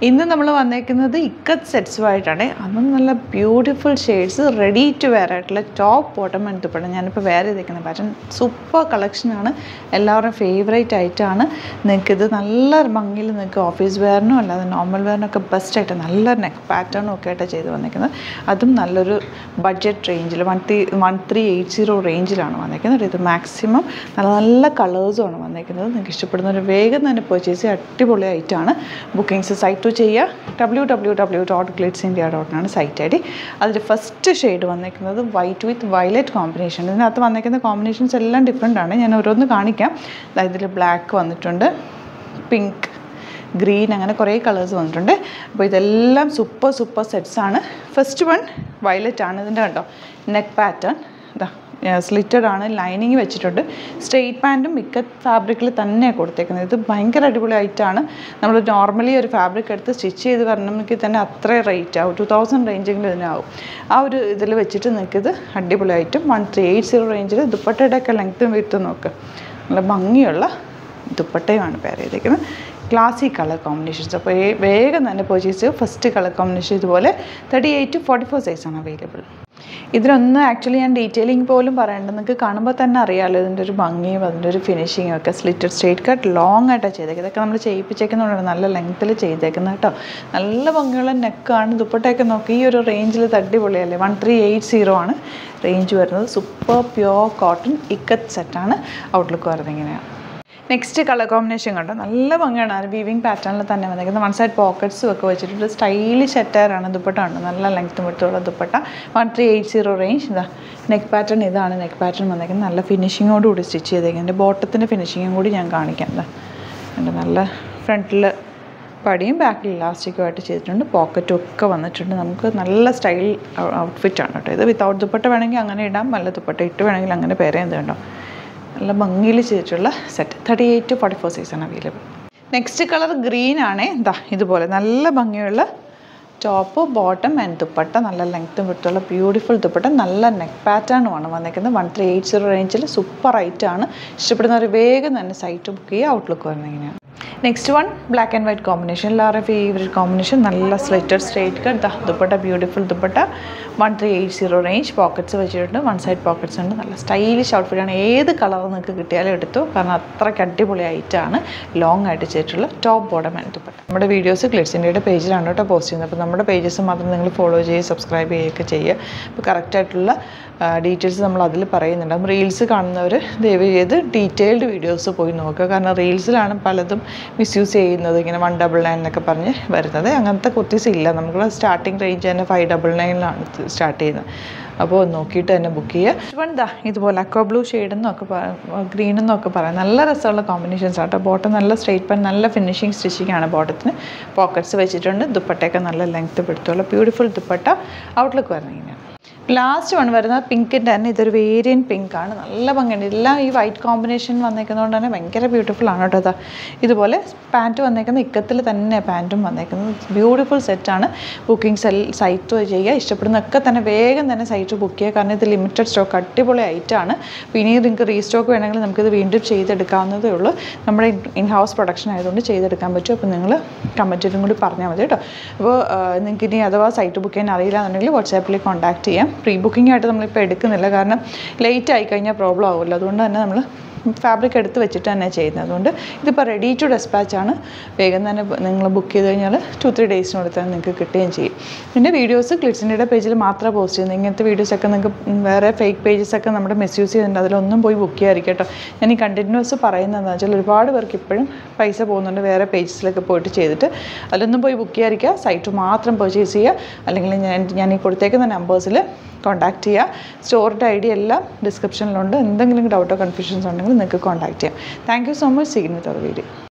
ഇന്ന് നമ്മൾ വന്നേക്കുന്നത് ഇക്കത്ത് സെറ്റ്സുമായിട്ടാണ് അതും നല്ല beautiful shades ready to wear ആയിട്ടുള്ള ടോപ്പ് ബോട്ടം എടുത്തപ്പെടാം ഞാനിപ്പോൾ വേറെ ചെയ്തേക്കുന്ന പാറ്റേൺ സൂപ്പർ കളക്ഷനാണ് എല്ലാവരുടെയും ഫേവറേറ്റ് ആയിട്ടാണ് നിങ്ങൾക്കിത് നല്ല ഭംഗിയിൽ നിങ്ങൾക്ക് ഓഫീസ് വെയറിനും അല്ലാതെ നോർമൽ വെയറിനൊക്കെ ബെസ്റ്റ് ആയിട്ട് നല്ല നെക്ക് പാറ്റേണും ഒക്കെ ആയിട്ട് ചെയ്ത് വന്നേക്കുന്നത് അതും നല്ലൊരു ബഡ്ജറ്റ് റേഞ്ചിൽ one three one three eight zero റേഞ്ചിലാണ് വന്നേക്കുന്നത് ഇത് മാക്സിമം നല്ല നല്ല കളേഴ്സുമാണ് വന്നേക്കുന്നത് നിങ്ങൾക്ക് ഇഷ്ടപ്പെടുന്ന ഒരു വേഗം തന്നെ പർച്ചേസ് ചെയ്യുക അടിപൊളി ആയിട്ടാണ് ബുക്കിംഗ്സ് സൈറ്റ് ചെയ്യുക W W W dot Glitz India ഡോട്ടിനാണ് സൈറ്റ് ഐ ഡി അതിൽ ഫസ്റ്റ് ഷെയ്ഡ് വന്നേക്കുന്നത് വൈറ്റ് വിത്ത് വയലറ്റ് കോമ്പിനേഷൻ ഇതിനകത്ത് വന്നേക്കുന്ന കോമ്പിനേഷൻസ് എല്ലാം ഡിഫറെൻ്റ് ആണ് ഞാൻ ഓരോന്ന് കാണിക്കാം അതായത് ഇതിൽ ബ്ലാക്ക് വന്നിട്ടുണ്ട് പിങ്ക് ഗ്രീൻ അങ്ങനെ കുറേ കളേഴ്സ് വന്നിട്ടുണ്ട് അപ്പോൾ ഇതെല്ലാം സൂപ്പർ സൂപ്പർ സെറ്റ്സ് ആണ് ഫസ്റ്റ് വൺ വയലറ്റ് ആണ് ഇതിൻ്റെ കണ്ടോ നെക്ക് പാറ്റേൺ ഇതാ സ്ലിറ്റഡ് ആണ് ലൈനിങ് വെച്ചിട്ടുണ്ട് സ്ട്രെയിറ്റ് പാൻറ്റും മിക്കത്ത് ഫാബ്രിക്കിൽ തന്നെയാണ് കൊടുത്തേക്കുന്നത് ഇത് ഭയങ്കര അടിപൊളി ആയിട്ടാണ് നമ്മൾ നോർമലി ഒരു ഫാബ്രിക് എടുത്ത് സ്റ്റിച്ച് ചെയ്ത് വരണമെങ്കിൽ തന്നെ അത്ര റേറ്റ് ആവും ടു തൗസൻഡ് റേഞ്ചെങ്കിലും ഇതിനാവും ആ ഒരു ഇതിൽ വെച്ചിട്ട് നിൽക്കിത് അടിപൊളിയായിട്ടും വൺ ത്രീ എയ്റ്റ് സീറോ റേഞ്ചിൽ ദുപ്പട്ടയുടെ ഒക്കെ ലെങ്ത്തും വിട്ടും നോക്ക് നല്ല ഭംഗിയുള്ള ദുപ്പട്ടയുമാണ് പേര് ചെയ്തേക്കുന്നത് ക്ലാസി കളർ കോമ്പിനേഷൻസ് അപ്പോൾ വേഗം തന്നെ പർച്ചേസ് ചെയ്യും ഫസ്റ്റ് കളർ കോമ്പിനേഷൻ ഇതുപോലെ thirty eight to forty four സൈസാണ് അവൈലബിൾ ഇതിലൊന്നും ആക്ച്വലി ഞാൻ ഡീറ്റെയിലിംഗ് പോലും പറയേണ്ട നിങ്ങൾക്ക് കാണുമ്പോൾ തന്നെ അറിയാമല്ലോ ഇതിൻ്റെ ഒരു ഭംഗിയും അതിൻ്റെ ഒരു ഫിനിഷിങ്ങും ഒക്കെ സ്ലിറ്റഡ് സ്ട്രേറ്റ് കട്ട് ലോങ് ആയിട്ടാണ് ചെയ്തേക്കുന്നത് ഇതൊക്കെ നമ്മൾ ചെയ്യിപ്പിച്ചേക്കുന്നുണ്ട് നല്ല ലെങ്ത്തിൽ ചെയ്തേക്കുന്നത് കേട്ടോ നല്ല ഭംഗിയുള്ള നെക്കാണ് ദുപ്പട്ടയൊക്കെ നോക്കി ഈ ഒരു റേഞ്ചിൽ തടിപൊളിയല്ലേ വൺ ത്രീ എയ്റ്റ് സീറോ ആണ് റേഞ്ച് വരുന്നത് സൂപ്പർ പ്യോർ കോട്ടൺ ഇക്കത്ത് സെറ്റാണ് ഔട്ട്ലുക്ക് വരുന്നത് ഇങ്ങനെയാണ് നെക്സ്റ്റ് കളർ കോമ്പിനേഷൻ കണ്ടോ നല്ല ഭംഗിയാണ് ആ വീവിങ് പാറ്റേണിൽ തന്നെ വന്നിരിക്കുന്നത് വൺ സൈഡ് പോക്കറ്റ്സും ഒക്കെ വെച്ചിട്ട് സ്റ്റൈലിഷ് അറ്റയറാണ് ദുപ്പട്ട ഉണ്ട് നല്ല ലെങ്ത്തും വിട്ടുള്ള dupatta one three eight zero range ഇതാ നെക്ക് പാറ്റേൺ ഇതാണ് നെക്ക് പാറ്റേൺ വന്നിരിക്കുന്നത് നല്ല ഫിനിഷിങ്ങോട് കൂടി സ്റ്റിച്ച് ചെയ്തേക്കുന്നത് എൻ്റെ ബോട്ടത്തിൻ്റെ ഫിനിഷിങ്ങും കൂടി ഞാൻ കാണിക്കാം എന്താ എൻ്റെ നല്ല ഫ്രണ്ടിൽ പടിയും ബാക്കിൽ ഇലാസ്റ്റിക്കുമായിട്ട് ചെയ്തിട്ടുണ്ട് പോക്കറ്റും ഒക്കെ വന്നിട്ടുണ്ട് നമുക്ക് നല്ല സ്റ്റൈൽ ഔട്ട്ഫിറ്റാണ് കേട്ടോ ഇത് വിത്തൗട്ട് ദുപ്പട്ട വേണമെങ്കിൽ അങ്ങനെ ഇടാം നല്ല ദുപ്പട്ട ഇട്ട് വേണമെങ്കിൽ അങ്ങനെ പേരെ എന്ത് കണ്ടോ നല്ല ഭംഗിയിൽ ചെയ്തിട്ടുള്ള set thirty eight to forty four സൈസാണ് അവൈലബിൾ നെക്സ്റ്റ് കളർ ഗ്രീൻ ആണ് ഇതാ ഇതുപോലെ നല്ല ഭംഗിയുള്ള ടോപ്പ് ബോട്ടം ആൻഡ് ദുപ്പട്ട നല്ല ലെങ്ത്തും വിട്ടുള്ള ബ്യൂട്ടിഫുൾ ദുപ്പട്ട നല്ല നെക്ക് പാറ്റേണുമാണ് വന്നിരിക്കുന്നത് വൺ ത്രീ എയ്റ്റ് സീറോ റേഞ്ചിൽ സൂപ്പർ ആണ് ഇഷ്ടപ്പെടുന്നവർ വേഗം തന്നെ സൈറ്റ് ബുക്ക് ചെയ്യുക ഔട്ട്ലുക്ക് വരുന്നത് ഇങ്ങനെയാണ് next one black and white combination എല്ലാവരുടെ ഫേവറേറ്റ് കോമ്പിനേഷൻ നല്ല slitted straight cut the dupatta beautiful dupatta one three eight zero range pockets വെച്ചിട്ടുണ്ട് വൺ സൈഡ് പോക്കറ്റ്സ് ഉണ്ട് നല്ല സ്റ്റൈലിഷ് ഔട്ട്ഫിറ്റാണ് ഏത് കളർ നിങ്ങൾക്ക് കിട്ടിയാലും എടുത്തു കാരണം അത്രയ്ക്ക് അടിപൊളി ആയിട്ടാണ് ലോങ് ആയിട്ട് ചെയ്തിട്ടുള്ള ടോപ്പ് ബോട്ടം ആൻഡ് ദുപ്പട്ട നമ്മുടെ വീഡിയോസ് ക്ലിറ്റ്സ് ഇന്ത്യയുടെ പേജിലാണ് കേട്ടോ പോസ്റ്റ് ചെയ്യുന്നത് അപ്പോൾ നമ്മുടെ പേജസ് മാത്രം നിങ്ങൾ ഫോളോ ചെയ്യുക സബ്സ്ക്രൈബ് ചെയ്യുകയൊക്കെ ചെയ്യുക അപ്പോൾ കറക്റ്റായിട്ടുള്ള ഡീറ്റെയിൽസ് നമ്മൾ അതിൽ പറയുന്നുണ്ട് അപ്പം റീൽസ് കാണുന്നവർ ദയവ് ചെയ്ത് ഡീറ്റെയിൽഡ് വീഡിയോസ് പോയി നോക്കുക കാരണം റീൽസിലാണ് പലതും മിസ്യൂസ് ചെയ്യുന്നത് ഇങ്ങനെ വൺ ഡബിൾ നയൻ എന്നൊക്കെ പറഞ്ഞ് വരുന്നത് അങ്ങനത്തെ കുർത്തീസ് ഇല്ല നമുക്ക് സ്റ്റാർട്ടിങ് റേഞ്ച് തന്നെ ഫൈവ് ഡബിൾ നയനിലാണ് സ്റ്റാർട്ട് ചെയ്യുന്നത് അപ്പോൾ നോക്കിയിട്ട് തന്നെ ബുക്ക് ചെയ്യുക വൺ ദാ ഇതുപോലെ അക്വ ബ്ലൂ ഷെയ്ഡ് എന്നൊക്കെ ഗ്രീൻ എന്നൊക്കെ പറയാം നല്ല രസമുള്ള കോമ്പിനേഷൻസ് ആട്ടോ ബോട്ടം നല്ല സ്ട്രേറ്റ് പാൻ നല്ല ഫിനിഷിങ് സ്റ്റിച്ചിങ് ആണ് ബോട്ടത്തിന് പോക്കറ്റ്സ് വെച്ചിട്ടുണ്ട് ദുപ്പട്ടയൊക്കെ നല്ല ലെങ്ത്ത് പിടുത്തുള്ള ബ്യൂട്ടിഫുൾ ദുപ്പട്ട ഔട്ട്ലുക്ക് വരുന്നത് ഇങ്ങനെയാണ് ലാസ്റ്റ് വൺ വരുന്നത് പിങ്കിൻ്റെ തന്നെ ഇതൊരു വേരിയൻ പിങ്ക് ആണ് നല്ല ഭംഗിയുണ്ട് എല്ലാം ഈ വൈറ്റ് കോമ്പിനേഷൻ വന്നേക്കുന്നതുകൊണ്ട് തന്നെ ഭയങ്കര ബ്യൂട്ടിഫുൾ ആണ് കേട്ടോ ഇതാ ഇതുപോലെ പാൻറ്റ് വന്നേക്കുന്ന ഇക്കത്തിൽ തന്നെ പാൻറ്റും വന്നേക്കുന്നത് ബ്യൂട്ടിഫുൾ സെറ്റാണ് ബുക്കിംഗ് സെൽ സൈറ്റ് ചെയ്യുക ഇഷ്ടപ്പെടുന്നൊക്കെ തന്നെ വേഗം തന്നെ സൈറ്റ് ബുക്ക് ചെയ്യുക കാരണം ഇത് ലിമിറ്റഡ് സ്റ്റോക്ക് അടിപൊളി ഐറ്റാണ് അപ്പോൾ ഇനി നിങ്ങൾക്ക് റീസ്റ്റോക്ക് വേണമെങ്കിൽ നമുക്കിത് വീണ്ടും ചെയ്തെടുക്കാവുന്നതേ ഉള്ളൂ നമ്മുടെ ഇൻ ഹൗസ് പ്രൊഡക്ഷൻ ആയതുകൊണ്ട് ചെയ്തെടുക്കാൻ പറ്റും അപ്പോൾ നിങ്ങൾ കമൻറ്റിലും കൂടി പറഞ്ഞാൽ മതി കേട്ടോ അപ്പോൾ നിങ്ങൾക്ക് ഇനി അഥവാ സൈറ്റ് ബുക്ക് ചെയ്യാൻ അറിയില്ല എന്നുണ്ടെങ്കിൽ വാട്സാപ്പിൽ കോൺടാക്ട് ചെയ്യാം പ്രീ ബുക്കിംഗ് ആയിട്ട് നമ്മളിപ്പോൾ എടുക്കുന്നില്ല കാരണം ലേറ്റ് ആയി കഴിഞ്ഞാൽ പ്രോബ്ലം ആവുമല്ലോ അതുകൊണ്ട് തന്നെ നമ്മൾ ഫാബ്രിക് എടുത്ത് വെച്ചിട്ട് തന്നെ ചെയ്യുന്നത് അതുകൊണ്ട് ഇതിപ്പോൾ റെഡി ടു ഡെസ്പാച്ച് ആണ് വേഗം തന്നെ നിങ്ങൾ ബുക്ക് ചെയ്ത് കഴിഞ്ഞാൽ ടു ത്രീ ഡേയ്സിനുള്ളിൽ തന്നെ നിങ്ങൾക്ക് കിട്ടുകയും ചെയ്യും പിന്നെ വീഡിയോസ് ക്ലിറ്റ്സിൻ്റെ പേജിൽ മാത്രമേ പോസ്റ്റ് ചെയ്യുന്നത് ഇങ്ങനത്തെ വീഡിയോസൊക്കെ നിങ്ങൾക്ക് വേറെ ഫേക്ക് പേജസൊക്കെ നമ്മുടെ മിസ്യൂസ് ചെയ്യുന്നുണ്ട് അതിലൊന്നും പോയി ബുക്ക് ചെയ്യാതിരിക്കും കേട്ടോ ഞാൻ ഈ കണ്ടിന്യൂസ് പറയുന്നതെന്ന് വെച്ചാൽ ഒരുപാട് പേർക്ക് ഇപ്പോഴും പൈസ പോകുന്നുണ്ട് വേറെ പേജസിലൊക്കെ പോയിട്ട് ചെയ്തിട്ട് അതിലൊന്നും പോയി ബുക്ക് ചെയ്യാതിരിക്കുക സൈറ്റ് മാത്രം പർച്ചേസ് ചെയ്യുക അല്ലെങ്കിൽ ഞാൻ ഞാൻ ഈ കൊടുത്തേക്കുന്ന നമ്പേഴ്സിൽ കോൺടാക്റ്റ് ചെയ്യുക സ്റ്റോറിൻ്റെ ഐ ഡി എല്ലാം ഡിസ്ക്രിപ്ഷനിലുണ്ട് എന്തെങ്കിലും ഡൗട്ടോ കൺഫ്യൂഷൻസ് ഉണ്ടെങ്കിൽ നിങ്ങൾക്ക് കോൺടാക്ട് ചെയ്യാം thank you so much seen with our video